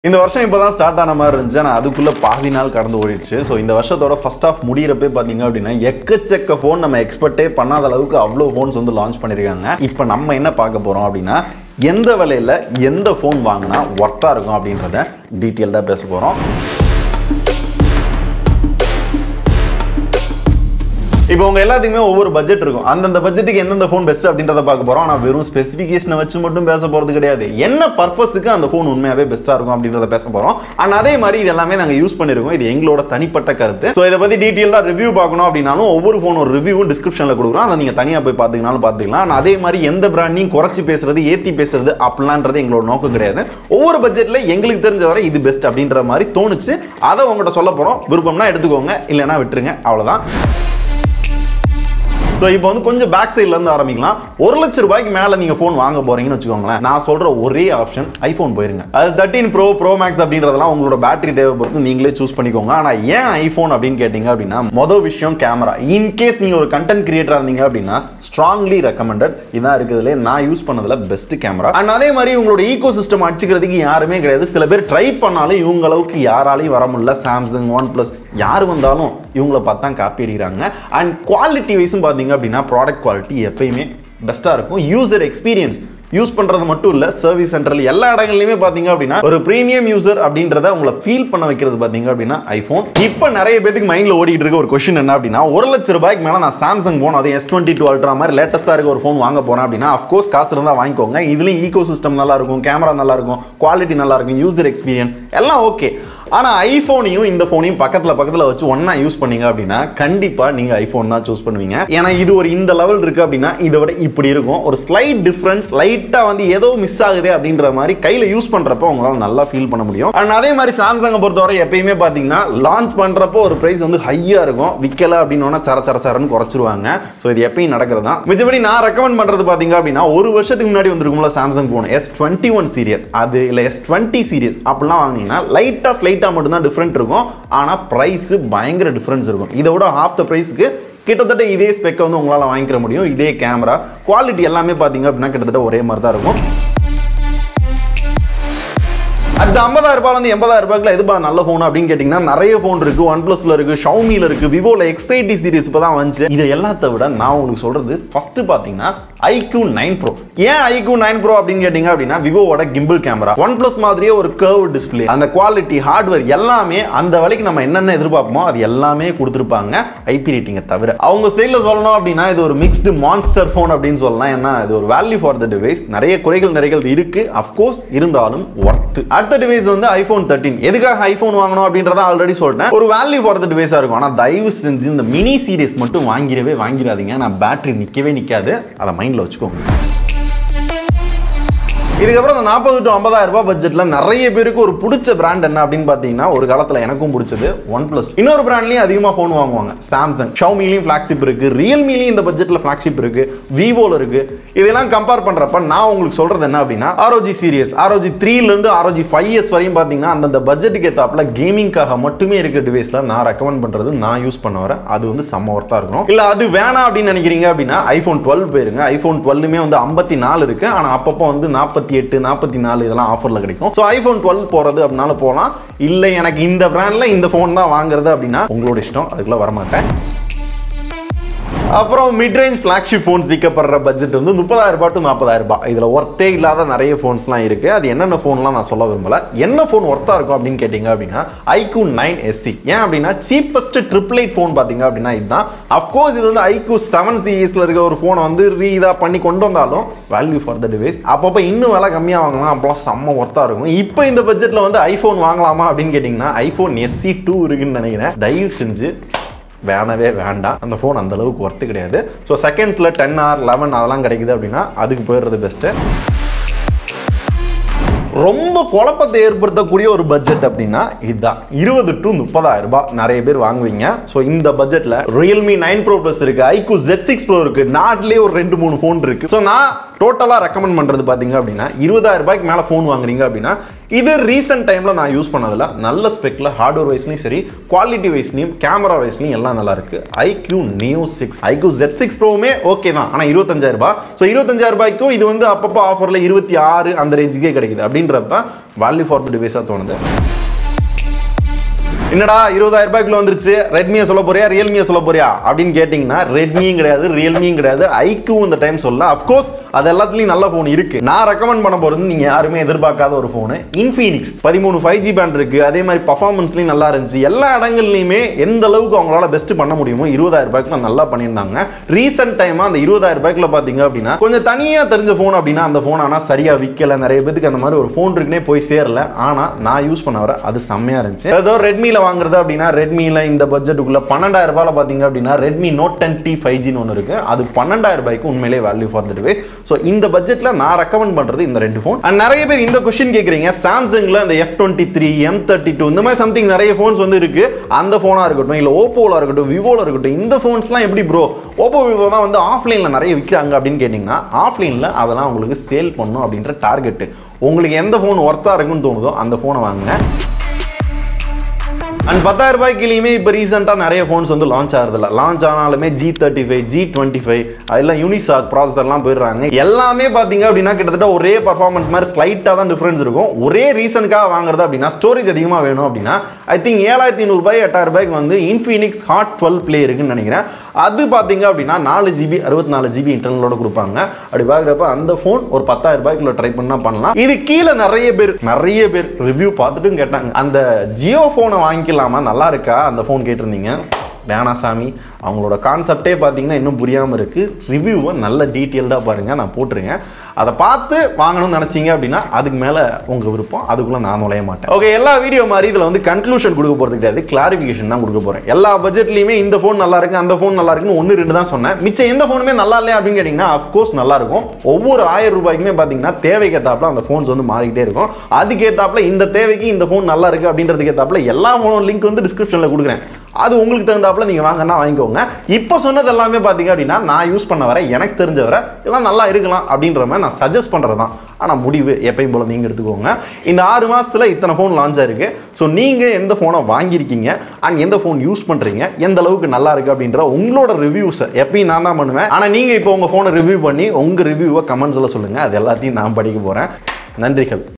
இந்த வருஷம் இப்போ தான் ஸ்டார்ட் ஆன மாதிரி இருந்துச்சு ஆனால் அதுக்குள்ளே பாதி நாள் கடந்து ஓடிடுச்சு ஸோ இந்த வருஷத்தோட ஃபர்ஸ்ட் ஆஃப் முடியிறப்பே பார்த்தீங்க அப்படின்னா எக்கச்சக்க ஃபோன் நம்ம எக்ஸ்பெக்டே பண்ணாத அளவுக்கு அவ்வளோ ஃபோன்ஸ் வந்து லான்ச் பண்ணியிருக்காங்க இப்போ நம்ம என்ன பார்க்க போகிறோம் அப்படின்னா எந்த விலையில் எந்த ஃபோன் வாங்கினா ஒர்த்தாக இருக்கும் அப்படின்றத டீட்டெயில்டாக பேச போகிறோம் இப்போ உங்க எல்லாத்துக்குமே ஒவ்வொரு பட்ஜெட் இருக்கும் அந்தந்த பட்ஜெட்டுக்கு எந்தெந்த ஃபோன் பெஸ்ட் அப்படின்றத பார்க்க போறோம் ஆனால் வெறும் ஸ்பெசிஃபிகேஷனை வச்சு மட்டும் பேச போறது கிடையாது என்ன பர்பஸுக்கு அந்த ஃபோன் உண்மையாவே பெஸ்ட்டாக இருக்கும் அப்படின்றத பேச போறோம் அண்ட் அதே மாதிரி இது எல்லாமே நாங்கள் யூஸ் பண்ணிருக்கோம் இது எங்களோட தனிப்பட்ட கருத்து ஸோ இதை பத்தி டீட்டெயிலாக ரிவ்யூ பார்க்கணும் அப்படின்னாலும் ஒவ்வொரு ஃபோன் ஒரு ரிவ்யூவும் டிஸ்கிரிப்ஷனில் கொடுக்குறோம் அதை நீங்க தனியாக போய் பார்த்துக்கனாலும் பார்த்துக்கலாம் And அதே மாதிரி எந்த பிராண்டையும் குறைச்சி பேசுறது ஏற்றி பேசுறது அப்படிலான்றது எங்களோட நோக்கம் கிடையாது ஒவ்வொரு பட்ஜெட்டில் எங்களுக்கு தெரிஞ்ச வரை இது பெஸ்ட் அப்படின்ற மாதிரி தோணுச்சு அதை உங்கள்கிட்ட சொல்ல போறோம் விருப்பம்னா எடுத்துக்கோங்க இல்லைன்னா விட்டுருங்க அவ்வளவுதான் ஸோ இப்போ வந்து கொஞ்சம் பேக் சைட்ல இருந்து ஆரம்பிக்கலாம் ஒரு லட்ச ரூபாய்க்கு மேல நீங்க ஃபோன் வாங்க போறீங்கன்னு வச்சுக்கோங்களேன் நான் சொல்ற ஒரே ஆப்ஷன் ஐபோன் போயிருங்க அது தேர்ட்டின் ப்ரோ ப்ரோ மேக்ஸ் அப்படின்றதெல்லாம் உங்களோட பேட்டரி தேவை பொறுத்து நீங்களே சூஸ் பண்ணிக்கோங்க ஆனா ஏன் ஐபோன் அப்படின்னு கேட்டீங்க அப்படின்னா மொதல் விஷயம் கேமரா இன்கேஸ் நீங்க ஒரு கண்டென்ட் கிரியேட்டரா இருந்தீங்க அப்படின்னா ஸ்ட்ராங்லி ரெக்கமெண்டட் இதான் இருக்குதுல நான் யூஸ் பண்ணதுல பெஸ்ட் கேமரா அண்ட் அதே மாதிரி உங்களோட ஈகோ சிஸ்டம் அடிச்சுக்கிறதுக்கு யாருமே கிடையாது சில பேர் ட்ரை பண்ணாலும் இவங்க அளவுக்கு யாராலையும் வர முடியல சாம்சங் ஒன் பிளஸ் யார் வந்தாலும் இவங்கள பார்த்து தான் காப்பி அடிக்கிறாங்க அண்ட் குவாலிட்டி வைஸும் பார்த்தீங்க அப்படின்னா ப்ராடக்ட் குவாலிட்டி எப்பயுமே பெஸ்ட்டாக இருக்கும் யூசர் எக்ஸ்பீரியன்ஸ் யூஸ் பண்றது மட்டும் இல்ல சர்வீஸ் சென்டர்ல எல்லா இடங்கள்லயுமே பாத்தீங்க அப்படின்னா ஒரு பிரீமியம் யூசர் அப்படின்றத உங்களை ஃபீல் பண்ண வைக்கிறது பாத்தீங்க அப்படின்னா ஐபோன் இப்போ நிறைய பேருக்கு மைண்ட்ல ஓடிட்டு இருக்க ஒரு கொஸ்டின் என்ன அப்படின்னா ஒரு லட்ச ரூபாய்க்கு மேல நான் சாம்சங் போன் அது எஸ் டுவெண்ட்டி டூ அல்ட்ரா மாதிரி லேட்டஸ்டா இருக்க ஒரு ஃபோன் வாங்க போறேன் அப்படின்னா அஃப்கோர்ஸ் காசு இருந்தா வாங்கிக்கோங்க இதுலயும் ஈகோ சிஸ்டம் நல்லா இருக்கும் கேமரா நல்லா இருக்கும் குவாலிட்டி நல்லா இருக்கும் யூசர் எக்ஸ்பீரியன்ஸ் எல்லாம் ஓகே ஆனா ஐபோனையும் இந்த போனையும் பக்கத்துல பக்கத்துல வச்சு ஒண்ணா யூஸ் பண்ணீங்க அப்படின்னா கண்டிப்பா நீங்க ஐபோன் தான் சூஸ் பண்ணுவீங்க ஏன்னா இது ஒரு இந்த லெவல் இருக்கு அப்படின்னா இதை விட இப்படி இருக்கும் ஒரு ஸ்லைட் டிஃபரன்ஸ் லைட்டா வந்து ஏதோ மிஸ் ஆகுது அப்படின்ற மாதிரி கையில யூஸ் பண்றப்போ உங்களால நல்லா ஃபீல் பண்ண முடியும் அண்ட் அதே மாதிரி சாம்சங்கை பொறுத்தவரை எப்பயுமே பாத்தீங்கன்னா லான்ச் பண்றப்போ ஒரு பிரைஸ் வந்து ஹையா இருக்கும் விற்கல அப்படின்னு சர சர சரன்னு குறைச்சிருவாங்க ஸோ இது எப்பயும் நடக்கிறது தான் மிச்சபடி நான் ரெக்கமெண்ட் பண்றது பாத்தீங்க அப்படின்னா ஒரு வருஷத்துக்கு முன்னாடி வந்திருக்கும்ல Samsung phone S twenty one series அது இல்லை எஸ் டுவெண்ட்டி சீரியஸ் அப்படிலாம் வாங்கினீங்கன்னா லைட்டா ஸ்லைட்டா மட்டும் தான் டிஃப்ரெண்ட் இருக்கும் ஆனா பிரைஸ் பயங்கர டிஃபரன்ஸ் இருக்கும் இதை விட ஹாஃப் த பிரைஸ்க்கு கிட்டத்தட்ட இதே ஸ்பெக்கை வந்து உங்களால் வாங்கிக்கிற முடியும் இதே கேமரா குவாலிட்டி எல்லாமே பார்த்தீங்க அப்படின்னா கிட்டத்தட்ட ஒரே மாதிரி தான் இருக்கும் அடுத்த ஐம்பதாயிரம் ரூபாய் வந்து எண்பதாயிரம் ரூபாய்க்குள்ள எதுப்பா நல்ல ஃபோன் அப்படின்னு கேட்டிங்கன்னா நிறைய ஃபோன் இருக்கு ஒன் பிளஸ்ல இருக்கு ஷவுமியில் இருக்கு விவோல எக்ஸ் எயிட்டி சீரிஸ் இப்போ தான் வந்துச்சு இது எல்லாத்த விட நான் உங்களுக்கு சொல்றது ஃபர்ஸ்ட் பார்த்தீங்கன்னா ஐக்யூ நைன் ப்ரோ ஏன் ஐக்யூ நைன் ப்ரோ அப்படின்னு கேட்டிங்க அப்படின்னா விவோவோட கிம்பிள் கேமரா ஒன் பிளஸ் மாதிரியே ஒரு கர்வ் டிஸ்பிளே அந்த குவாலிட்டி ஹார்ட்வேர் எல்லாமே அந்த வழிக்கு நம்ம என்னென்ன எதிர்பார்ப்போமோ அது எல்லாமே கொடுத்துருப்பாங்க ஐபி ரேட்டிங்கை தவிர அவங்க ஸ்டைலில் சொல்லணும் அப்படின்னா இது ஒரு மிக்ஸ்டு மான்ஸ்டர் ஃபோன் அப்படின்னு சொல்லலாம் ஏன்னா இது ஒரு வேல்யூ ஃபார் த டிவைஸ் நிறைய குறைகள் நிறைகள் இருக்கு அஃப்கோர்ஸ் இருந்தாலும் ஒர்த்து அடுத்த டிவைஸ் வந்து ஐபோன் தேர்ட்டின் எதுக்காக ஐபோன் வாங்கணும் அப்படின்றத ஆல்ரெடி சொல்லிட்டேன் ஒரு வேல்யூ ஃபார் த டிவைஸாக இருக்கும் ஆனால் தயவு செஞ்சு இந்த மினி சீரிஸ் மட்டும் வாங்கிடவே வாங்கிடாதீங்க நான் பேட்டரி நிற்கவே நிற்காது அதை மைண்டில் வச்சுக்கோங்க இதுக்கப்புறம் இந்த நாற்பது டு ஐம்பதாயிரம் ரூபாய் பட்ஜெட்ல நிறைய பேருக்கு ஒரு பிடிச்ச பிராண்ட் என்ன அப்படின்னு பார்த்தீங்கன்னா ஒரு காலத்தில் எனக்கும் பிடிச்சது ஒன் பிளஸ் இன்னொரு பிராண்ட்லையும் அதிகமாக ஃபோன் வாங்குவாங்க சாம்சங் ஷவுமிலையும் ஃபிளாக்ஷிப் இருக்கு ரியல்மிலையும் இந்த பட்ஜெட்ல ஃபிளாக்ஷிப் இருக்கு விவோல இருக்கு இதெல்லாம் கம்பேர் பண்றப்ப நான் உங்களுக்கு சொல்றது என்ன அப்படின்னா ஆரோஜி சீரியஸ் ஆரோஜி த்ரீலேருந்து ஆரோஜி ஃபைவ் இயர்ஸ் வரையும் பார்த்தீங்கன்னா அந்தந்த பட்ஜெட்டுக்கு ஏத்தாப்புல கேமிங்காக மட்டுமே இருக்க டிவைஸ்ல நான் ரெக்கமெண்ட் பண்றது நான் யூஸ் பண்ண வரேன் அது வந்து செம்ம ஒர்த்தா இருக்கும் இல்ல அது வேணாம் அப்படின்னு நினைக்கிறீங்க அப்படின்னா ஐபோன் டுவெல் போயிருங்க ஐபோன் டுவெல்லுமே வந்து ஐம்பத்தி நாலு இருக்கு ஆனா அப்பப்போ வந்து நாற்பத்தி எட்டு நாற்பத்தி நாலு இதெல்லாம் ஆஃபர்ல கிடைக்கும் ஸோ ஐபோன் டுவெல் போறது அப்படின்னால போகலாம் இல்லை எனக்கு இந்த பிராண்ட்ல இந்த ஃபோன் தான் வாங்குறது அப்படின்னா உங்களோட இஷ்டம் அதுக்குள்ள வரமாட்டேன் அப்புறம் மிட் ரேஞ்ச் ஃப்ளாக்ஷிப் ஃபோன்ஸ் விற்கப்படுற பட்ஜெட் வந்து முப்பதாயிரம் ரூபாய் டு நாற்பதாயிரம் ரூபாய் இதில் ஒர்த்தே இல்லாத நிறைய ஃபோன்ஸ்லாம் இருக்கு அது என்னென்ன ஃபோன்லாம் நான் சொல்ல விரும்பல என்ன ஃபோன் ஒர்த்தா இருக்கும் அப்படின்னு கேட்டிங்க அப்படின்னா ஐக்யூ நைன் எஸ்சி ஏன் அப்படின்னா சீப்பஸ்ட் ட்ரிபிள் எயிட் ஃபோன் பார்த்தீங்க அப்படின்னா இதுதான் அஃப்கோர்ஸ் இது வந்து ஐக்யூ செவன் சீரீஸில் இருக்க ஒரு ஃபோனை வந்து ரீ இதாக பண்ணி கொண்டு வந்தாலும் வேல்யூ ஃபார் த டிவைஸ் அப்பப்போ இன்னும் விலை கம்மியாக வாங்கலாம் அப்போலாம் செம்ம ஒர்த்தாக இருக்கும் இப்போ இந்த பட்ஜெட்டில் வந்து ஐஃபோன் வாங்கலாமா அப்படின்னு கேட்டிங்கன்னா ஐஃபோன் எஸ்சி டூ இருக்குன்னு நினைக்கிறேன் தயவு செஞ்சு வேணவே வேண்டாம் அந்த ஃபோன் அந்த அளவுக்கு ஒர்த்து கிடையாது ஸோ செகண்ட்ஸில் டென் ஆர் லெவன் அதெல்லாம் கிடைக்குது அப்படின்னா அதுக்கு போயிடுறது பெஸ்ட்டு ரொம்ப குழப்பத்தை ஏற்படுத்தக்கூடிய ஒரு பட்ஜெட் அப்படின்னா இதுதான் இருபது டு முப்பதாயிரம் ரூபாய் நிறைய பேர் வாங்குவீங்க ஸோ இந்த பட்ஜெட்ல ரியல்மி நைன் ப்ரோ ப்ளஸ் இருக்கு ஐக்யூ ஜெட் சிக்ஸ் ப்ரோ இருக்கு நாட்டிலே ஒரு ரெண்டு மூணு ஃபோன் இருக்கு ஸோ நான் டோட்டலாக ரெக்கமெண்ட் பண்ணுறது பார்த்தீங்க அப்படின்னா இருபதாயிரம் ரூபாய்க்கு மேலே ஃபோன் வாங்குறீங்க அப்படின்னா இது ரீசெண்ட் டைமில் நான் யூஸ் பண்ணதில் நல்ல ஸ்பெக்கில் ஹார்ட்வேர் வைஸ்லையும் சரி குவாலிட்டி வைஸ்லையும் கேமரா வைஸ்லையும் எல்லாம் நல்லா இருக்கு iQOO Neo six iQOO Z six ப்ரோவுமே ஓகே தான் ஆனால் இருபத்தஞ்சாயிரம் ரூபாய் ஸோ இருபத்தஞ்சாயிரம் ரூபாய்க்கும் இது வந்து அப்பப்போ ஆஃபரில் இருபத்தி ஆறு அந்த ரேஞ்சுக்கே கிடைக்குது அப்படின்றப்ப வேல்யூ ஃபார் த டிவைஸாக தோணுது என்னடா இருபதாயிரம் ரூபாய்க்குள்ள வந்துருச்சு ரெட்மியை சொல்ல போறியா ரியல்மியை சொல்ல போறியா அப்படின்னு கேட்டிங்கன்னா ரெட்மியும் கிடையாது ரியல்மியும் கிடையாது ஐக்கும் இந்த டைம் சொல்ல அஃப்கோர்ஸ் அது எல்லாத்துலயும் நல்ல ஃபோன் இருக்கு நான் ரெக்கமெண்ட் பண்ண போறது நீங்க யாருமே எதிர்பார்க்காத ஒரு ஃபோனு இன்ஃபீனிக்ஸ் பதிமூணு ஃபைவ் ஜி பேண்ட் இருக்கு அதே மாதிரி பர்ஃபார்மன்ஸ்லையும் நல்லா இருந்துச்சு எல்லா இடங்கள்லையுமே எந்த அளவுக்கு அவங்களால பெஸ்ட் பண்ண முடியுமோ இருபதாயிரம் ரூபாய்க்குள்ள நல்லா பண்ணியிருந்தாங்க ரீசெண்ட் டைமா அந்த இருபதாயிரம் ரூபாய்க்குள்ள பாத்தீங்க அப்படின்னா கொஞ்சம் தனியா தெரிஞ்ச ஃபோன் அப்படின்னா அந்த ஃபோன் ஆனால் சரியா விற்கல நிறைய பேத்துக்கு அந்த மாதிரி ஒரு ஃபோன் இருக்குன்னே போய் சேரல ஆனா நான் யூஸ் பண்ண வர அது செம்மையா இருந்துச்சு ஏதோ ரெட்மியில் வாங்குறது அப்படின்னா ரெட்மியில் இந்த பட்ஜெட்டுக்குள்ள பன்னெண்டாயிரம் ரூபாயில் பார்த்தீங்க அப்படின்னா Redmi Note ten T five ஜின்னு ஒன்று இருக்கு அது பன்னெண்டாயிரம் ரூபாய்க்கு உண்மையிலே value for the device so இந்த பட்ஜெட்டில் நான் ரெக்கமெண்ட் பண்ணுறது இந்த ரெண்டு ஃபோன் அண்ட் நிறைய பேர் இந்த கொஸ்டின் கேட்குறீங்க சாம்சங்கில் இந்த F twenty three M thirty two இந்த மாதிரி சம்திங் நிறைய ஃபோன்ஸ் வந்து இருக்கு அந்த ஃபோனாக இருக்கட்டும் இல்லை ஓப்போவில் இருக்கட்டும் விவோவில் இருக்கட்டும் இந்த ஃபோன்ஸ்லாம் எப்படி ப்ரோ ஓப்போ விவோ தான் வந்து ஆஃப்லைனில் நிறைய விற்கிறாங்க அப்படின்னு கேட்டிங்கன்னா ஆஃப்லைனில் அதெல்லாம் உங்களுக்கு சேல் பண்ணும் அப்படின்ற டார்கெட்டு உங்களுக்கு எந்த ஃபோன் ஒர்த்தாக இருக்குன்னு தோணுதோ அந்த ஃபோனை வாங்குங்க அண்ட் பத்தாயிரம் ரூபாய்க்குலையுமே இப்போ ரீசெண்டாக நிறைய ஃபோன்ஸ் வந்து லான்ச் ஆகிறதில்ல லான்ச் ஆனாலுமே G thirty five G twenty five அதெல்லாம் யூனிசாக் ப்ராசஸர்லாம் போயிடுறாங்க எல்லாமே பார்த்தீங்க அப்படின்னா கிட்டத்தட்ட ஒரே பர்ஃபார்மன்ஸ் மாதிரி ஸ்லைட்டாக தான் டிஃப்ரென்ஸ் இருக்கும் ஒரே ரீசனுக்காக வாங்குறது அப்படின்னா ஸ்டோரேஜ் அதிகமாக வேணும் அப்படின்னா ஐ திங்க் ஏழாயிரத்தி ஐநூறுபாய் எட்டாயிரம் ரூபாய்க்கு வந்து இன்ஃபினிக்ஸ் ஹாட் டுவெல் ப்ளே இருக்குன்னு நினைக்கிறேன் அது பார்த்தீங்க அப்படின்னா நாலு ஜிபி அறுபத்தி நாலு ஜிபி இன்டர்னலோட கொடுப்பாங்க அப்படி பார்க்குறப்ப அந்த ஃபோன் ஒரு பத்தாயிரம் ரூபாய்க்குள்ள ட்ரை பண்ணா பண்ணலாம் இது கீழே நிறைய பேர் நிறைய பேர் ரிவ்யூ பார்த்துட்டும் கேட்டாங்க அந்த ஜியோ ஃபோனை வாங்கிக்கலாமா நல்லா இருக்கா அந்த ஃபோன் கேட்டிருந்தீங்க வேணா சாமி அவங்களோட கான்செப்டே பார்த்தீங்கன்னா இன்னும் புரியாமல் இருக்குது ரிவ்யூவை நல்ல டீட்டெயில்டாக பாருங்கள் நான் போட்டிருக்கேன் அதை பார்த்து வாங்கணும்னு நினச்சிங்க அப்படின்னா அதுக்கு மேலே உங்கள் விருப்பம் அதுக்குள்ளே நான் நுழைய மாட்டேன் ஓகே எல்லா வீடியோ மாதிரி இதில் வந்து கன்க்ளூஷன் கொடுக்க போகிறது கிடையாது கிளாரிஃபிகேஷன் தான் கொடுக்க போகிறேன் எல்லா பட்ஜெட்லையுமே இந்த ஃபோன் நல்லா இருக்கு அந்த ஃபோன் நல்லா இருக்குன்னு ஒன்று ரெண்டு தான் சொன்னேன் மிச்சம் எந்த ஃபோனுமே நல்லா இல்லையா அப்படின்னு கேட்டிங்கன்னா அஃப்கோர்ஸ் நல்லா இருக்கும் ஒவ்வொரு ஆயிரம் ரூபாய்க்குமே பார்த்தீங்கன்னா தேவைக்கு ஏற்றாப்புல அந்த ஃபோன்ஸ் வந்து மாறிக்கிட்டே இருக்கும் அதுக்கு ஏற்றாப்புல இந்த தேவைக்கு இந்த ஃபோன் நல்லா இருக்கு அப்படின்றதுக்கு ஏற்றாப்புல எல்லா ஃபோனும் லிங்க் வந்து டிஸ்கிரிப்ஷனில் கொடுக்குறேன் அது உங்களுக்கு தகுந்தாப்புல நீங்கள் வாங்கினா வாங்கிக்கோங்க இப்போ சொன்னது எல்லாமே பார்த்தீங்க அப்படின்னா நான் யூஸ் பண்ண வர எனக்கு தெரிஞ்ச வர இதெல்லாம் நல்லா இருக்கலாம் அப்படின்ற மாதிரி நான் சஜஸ்ட் பண்ணுறது தான் ஆனால் முடிவு எப்பயும் போல் நீங்கள் எடுத்துக்கோங்க இந்த ஆறு மாதத்தில் இத்தனை ஃபோன் லான்ச் ஆயிருக்கு ஸோ நீங்கள் எந்த ஃபோனை வாங்கியிருக்கீங்க அண்ட் எந்த ஃபோன் யூஸ் பண்ணுறீங்க எந்த அளவுக்கு நல்லா இருக்குது அப்படின்ற உங்களோட ரிவ்யூஸை எப்பயும் நான் தான் பண்ணுவேன் ஆனால் நீங்கள் இப்போ உங்கள் ஃபோனை ரிவ்யூ பண்ணி உங்கள் ரிவ்யூவை கமெண்ட்ஸில் சொல்லுங்கள் அது எல்லாத்தையும் நான் படிக்க போகிறேன் நன்றிகள்